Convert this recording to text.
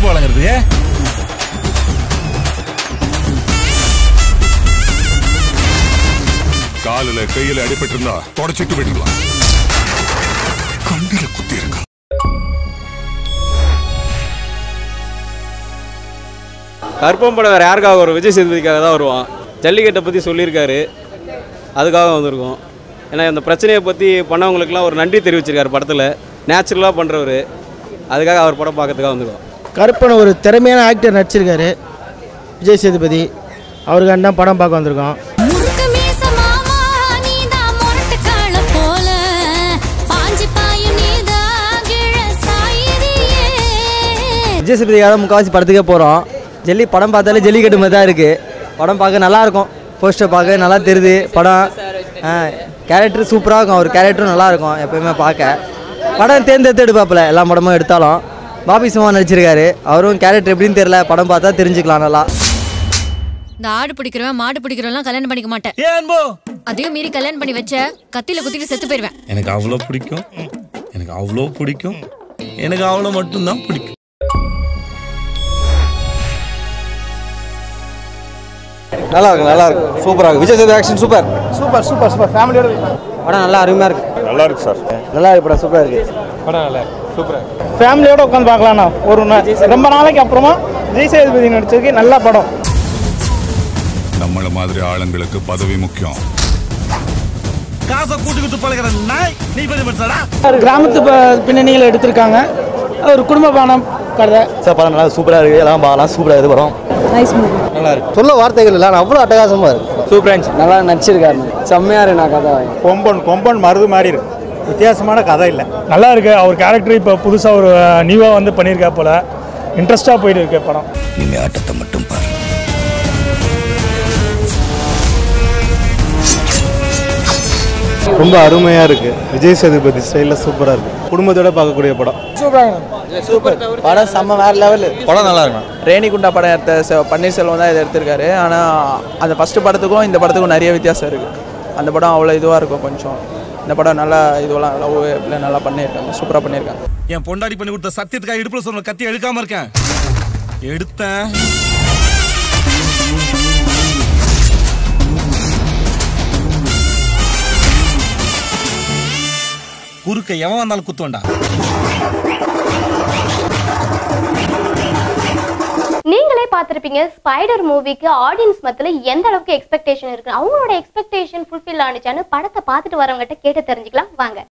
செருப்பு வழங்குறது காலில கையில அடிபட்டு இருந்தா தொடச்சிட்டு விடலாம் கண்ணில குத்தி இருக்கா கற்பம் படம் வேறு யாருக்காக வரும் விஜய் சேதுபதிக்காக தான் வருவான் ஜல்லிக்கட்டை பற்றி சொல்லியிருக்காரு அதுக்காக வந்திருக்கோம் ஏன்னா இந்த பிரச்சனையை பற்றி பண்ணவங்களுக்குலாம் ஒரு நன்றி தெரிவிச்சிருக்காரு படத்தில் நேச்சுரலாக பண்ணுறவர் அதுக்காக அவர் படம் பார்க்கறதுக்காக வந்திருக்கோம் கருப்பன் ஒரு திறமையான ஆக்டர் நடிச்சிருக்காரு விஜய் சேதுபதி அவருக்காண்டி தான் படம் பார்க்க வந்திருக்கோம் முறுக்கு மீச மாமா நீதான் முரட்டு காளை போல பாஞ்சி பாயும் நீதான் கிழ சாயிரியே விஜய் சேதுபதிக்காக தான் முக்கால்வாசி படத்துக்கே போகிறோம் ஜல்லி படம் பார்த்தாலே ஜல்லிக்கட்டு மாதிரி தான் இருக்குது படம் பார்க்க நல்லா இருக்கும் போஸ்டர் பார்க்க நல்லா தெரியுது படம் கேரக்டர் சூப்பராக இருக்கும் அவர் கேரக்டரும் நல்லா இருக்கும் எப்பயுமே பார்க்க படம் தேர்ந்தெடுத்து எடுப்பாப்புல எல்லா படமும் எடுத்தாலும் பாபி சும்மா நடிச்சிருக்காரு அவரும் கேரக்டர் எப்படின்னு தெரியல படம் பார்த்தா தெரிஞ்சுக்கலாம் நல்லா இந்த ஆடு பிடிக்கிறவன் மாடு பிடிக்கிறவன் கல்யாணம் பண்ணிக்க மாட்டேன் ஏன் போ அதையும் மீறி கல்யாணம் பண்ணி வச்ச கத்தியில குத்திட்டு செத்து போயிருவேன் எனக்கு அவ்வளோ பிடிக்கும் எனக்கு அவ்வளோ பிடிக்கும் எனக்கு அவ்வளோ மட்டும்தான் பிடிக்கும் நல்லா இருக்கும் நல்லா இருக்கும் சூப்பராக இருக்கும் Vijay Sethu action super super super super ஃபேமிலியோட படம் நல்லா அருமையாக இருக்குது நல்லா இருக்கு சார் நல்லா இருக்கு படம் சூப்பராக இருக்குது ஃபேமிலியோட உட்காந்து பார்க்கலாம்ண்ணா ஒரு நா- ரொம்ப நாளைக்கு அப்புறமா விஜய் சேதுபதி நடிச்சதுக்கு நல்ல படம் நம்மள மாதிரி ஆளுங்களுக்கு பதவி முக்கியம் காசை கூட்டுக்கிட்டு பழகிற நாய் நீ பெரிய மனுஷாடா கிராமத்து ப- பின்னணியில் எடுத்திருக்காங்க ஒரு குடும்ப பானம் கதை சார் படம் நல்லா சூப்பராக இருக்குது எல்லாம் பார்க்கலாம் சூப்பராக இது படம் நல்லா இருக்கு சொல்ல வார்த்தைகள் இல்லை அவ்வளோ அட்டகாசமாக இருக்கு சூப்பராக இருந்துச்சு நல்லா நடிச்சிருக்காரு செம்மையாக இருக்கு நான் கதை கொம்பன் கொம்பன் மருது மாதிரி இருக்கு வித்தியாசமான கதை இல்லை நல்லா இருக்கு அவர் கேரக்டர் இப்போ புதுசாக ஒரு நியூவாக வந்து பண்ணியிருக்கா போல இன்ட்ரெஸ்டாக போயிட்டு இருக்கு படம் இனிமே ஆட்டத்தை மட்டும் பாரு ரொம்ப அருமையாக இருக்கு விஜய் சேதுபதி ஸ்டைலில் சூப்பராக இருக்கு குடும்பத்தோட பார்க்கக்கூடிய படம் சூப்பர் படம் செம்ம வேறு லெவலு படம் நல்லா இருக்கும் ரேணிகுண்டா படம் எடுத்த செ- பன்னீர்செல்வம் தான் இதை எடுத்திருக்காரு ஆனால் அந்த ஃபஸ்ட்டு படத்துக்கும் இந்த படத்துக்கும் நிறைய வித்தியாசம் இருக்குது அந்த படம் அவ்வளோ இதுவாக இருக்கும் கொஞ்சம் இந்த படம் நல்லா இதுவெல்லாம் லவ் இப்படிலாம் நல்லா பண்ணியிருக்காங்க சூப்பராக பண்ணியிருக்காங்க என் பொண்டாடி பண்ணி கொடுத்த சத்தியத்துக்காக இடுப்புல சொன்ன கத்தி எடுக்காம இருக்கேன் எடுத்தேன் குறுக்க எவன் வந்தாலும் குத்துவண்டா நீங்களே பார்த்துருப்பீங்க ஸ்பைடர் மூவிக்கு ஆடியன்ஸ் மத்தியில் எந்த அளவுக்கு எக்ஸ்பெக்டேஷன் இருக்கு அவங்களோட எக்ஸ்பெக்டேஷன் ஃபுல்ஃபில் ஆனிச்சான்னு படத்தை பார்த்துட்டு வரவங்ககிட்ட கேட்டு தெரிஞ்சுக்கலாம் வாங்க